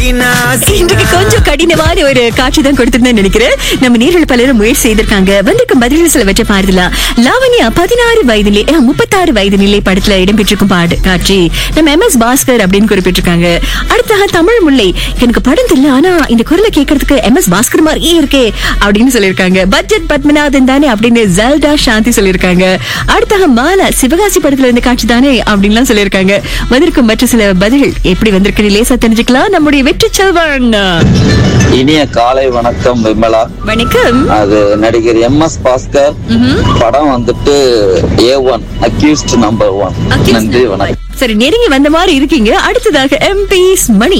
இன்றைக்கு கொஞ்சம் கடினமான ஒரு காட்சி தான் கொடுத்திருந்தேன் நினைக்கிறேன் நம்ம நேரில் பலரும் முயற்சி செய்திருக்காங்க வந்திருக்கும் பதில்கள் சிலவற்றை பார்க்கலாம் லாவண்யா பதினாறு வயதிலே முப்பத்தாறு வயது நிலை படத்துல இடம்பெற்றிருக்கும் பாடு காட்சி நம்ம எம் எஸ் பாஸ்கர் அப்படின்னு குறிப்பிட்டிருக்காங்க அடுத்ததாக தமிழ் முல்லை எனக்கு படம் தெரியல ஆனா இந்த குரலை கேட்கறதுக்கு எம் எஸ் பாஸ்கர் மாதிரியே இருக்கே அப்படின்னு சொல்லியிருக்காங்க பட்ஜெட் பத்மநாதன் தானே அப்படின்னு ஜல்டா சாந்தி சொல்லியிருக்காங்க அடுத்தாக மாலா சிவகாசி படத்துல இருந்த காட்சி தானே அப்படின்லாம் சொல்லியிருக்காங்க வந்திருக்கும் மற்ற சில பதில்கள் எப்படி வந்திருக்குன்னு லேசா தெரிஞ்சுக்கலாம் நம்முடைய வெற்றி செல்வன் இனிய காலை வணக்கம் விமலா வணக்கம் அது நடிகர் எம் எஸ் பாஸ்கர் படம் வந்துட்டு A one accused number one நன்றி வணக்கம் சரி நெருங்கி வந்த மாதிரி இருக்கீங்க அடுத்ததாக எம்பி மணி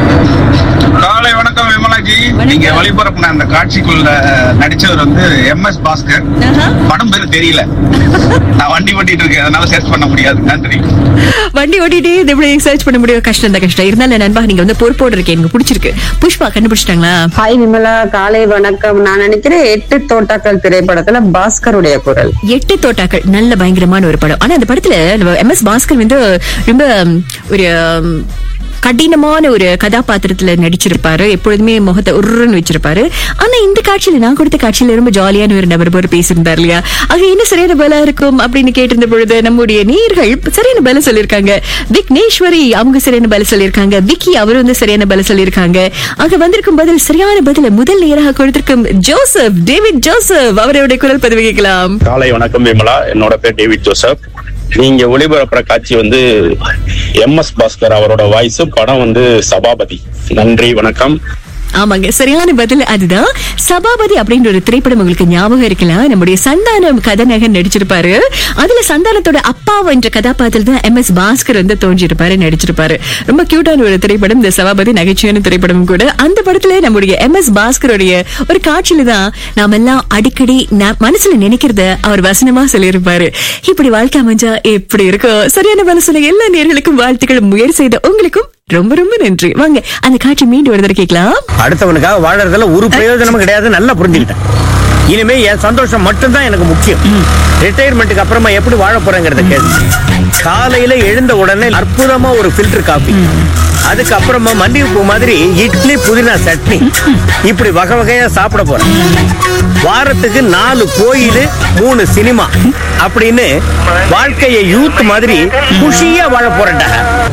காலை வணக்கம் விமலாஜி நீங்க ஒளிபரப்புன அந்த காட்சிக்குள்ள நடிச்சவர் வந்து எம் எஸ் பாஸ்கர் ஆஹா. படம் பேரு தெரியல நான் வண்டி ஓட்டிட்டு இருக்கேன் அதனால சர்ச் பண்ண முடியாது நன்றி வண்டி ஓட்டிட்டு இது எப்படி சர்ச் பண்ண முடியும் கஷ்டம் தான் கஷ்டம் இருந்தாலும் நண்பா நீங்க வந்து பொறுப்போடு இருக்கேன் எனக்கு பிடிச்சிருக்கு புஷ்பா கண்டுபிடிச்சிட்டாங்களா ஹாய் விமலா காலை வணக்கம் நான் நினைக்கிறேன் எட்டு தோட்டாக்கள் திரைப்படத்துல பாஸ்கருடைய குரல் எட்டு தோட்டாக்கள் நல்ல பயங்கரமான ஒரு படம் ஆனா அந்த படத்துல நம்ம எம் எஸ் பாஸ்கர் வந்து ரொம்ப ம், ஒரு ம், கடினமான ஒரு கதாபாத்திரத்துல நடிச்சிருப்பாரு எப்பொழுதுமே முகத்தை உருன்னு வச்சிருப்பாரு ஆனா இந்த காட்சியில நான் கொடுத்த காட்சியில ரொம்ப ஜாலியான ஒரு நபர் போல பேசியிருந்தார் இல்லையா ஆக என்ன சரியான பலம் இருக்கும் அப்படின்னு கேட்டிருந்த பொழுது நம்முடைய நீர்கள் சரியான பலம் சொல்லியிருக்காங்க விக்னேஸ்வரி அவங்க சரியான பலம் சொல்லியிருக்காங்க விக்கி அவர் வந்து சரியான பலம் சொல்லியிருக்காங்க அங்க வந்திருக்கும் பதில் சரியான பதில முதல் நேராக கொடுத்திருக்கும் ஜோசப் டேவிட் ஜோசப் அவருடைய குரல் பதிவு கேட்கலாம் காலை வணக்கம் விமலா என்னோட பேர் டேவிட் ஜோசப் நீங்க ஒளிபரப்புற காட்சி வந்து எம் எஸ் பாஸ்கர் அவரோட வாய்ஸ் படம் வந்து சபாபதி நன்றி வணக்கம் ஆமாங்க சரியான பதில் அதுதான் சபாபதி அப்படின்ற ஒரு திரைப்படம் உங்களுக்கு ஞாபகம் இருக்கலாம் நம்முடைய சந்தானம் கதாநாயகன் நடிச்சிருப்பாரு அதுல சந்தானத்தோட அப்பா என்ற கதாபாத்திரத்தில் தான் எம் எஸ் பாஸ்கர் வந்து தோன்றியிருப்பாரு நடிச்சிருப்பாரு ரொம்ப கியூட்டான ஒரு திரைப்படம் இந்த சபாபதி நகைச்சுவையான திரைப்படம் கூட அந்த படத்துல நம்முடைய எம் எஸ் பாஸ்கருடைய ஒரு காட்சியில தான் நாம எல்லாம் அடிக்கடி ந- மனசுல நினைக்கிறத அவர் வசனமா சொல்லியிருப்பாரு இப்படி வாழ்க்கை அமைஞ்சா எப்படி இருக்கும் சரியான பதில் சொன்ன எல்லா நேர்களுக்கும் வாழ்த்துக்கள் முயற்சி செய்த உங்களுக்கும் ரொம்ப ரொம்ப நன்றி வாங்க அந்த காட்சி மீண்டும் ஒரு தடவை கேட்கலாம் அடுத்தவனுக்காக வாழறதுல ஒரு பிரயோஜனமும் கிடையாது நல்லா புரிஞ்சுக்கிட்டேன் இனிமே என் சந்தோஷம் மட்டும்தான் எனக்கு முக்கியம் ரிட்டையர்மெண்ட்டுக்கு அப்புறமா எப்படி வாழ போறேங்கிறத கேள்வி காலையில எழுந்த உடனே அற்புதமா ஒரு ஃபில்டர் காபி அதுக்கப்புறமா மல்லிகைப்பூ மாதிரி இட்லி புதினா சட்னி இப்படி வகை வகையா சாப்பிட போறேன் வாரத்துக்கு நாலு கோயில் மூணு சினிமா அப்படின்னு வாழ்க்கையை யூத் மாதிரி குஷியா வாழ போறேன்டா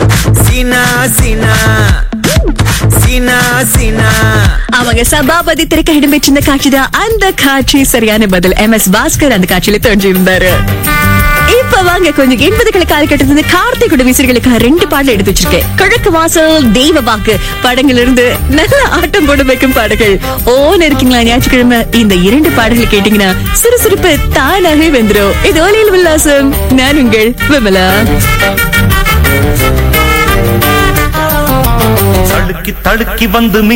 அவங்க சபாபதி திரைக்க இடம்பெற்றிருந்த காட்சி தான் அந்த காட்சி சரியான பதில் எம் எஸ் பாஸ்கர் அந்த காட்சியில தோன்றியிருந்தாரு இப்ப வாங்க கொஞ்சம் எண்பதுகளை காலகட்டத்துல கார்த்திகோட விசிறிகளுக்காக ரெண்டு பாடல் எடுத்து வச்சிருக்கேன் கிழக்கு வாசல் தெய்வ வாக்கு படங்கள் இருந்து நல்ல ஆட்டம் போட வைக்கும் பாடல்கள் ஓன் இருக்கீங்களா ஞாயிற்றுக்கிழமை இந்த இரண்டு பாடல்கள் கேட்டீங்கன்னா சுறுசுறுப்பு தானாகவே வந்துடும் இது ஓலையில் உல்லாசம் நான் உங்கள் விமலா தடுக்கி தடுக்கி வந்து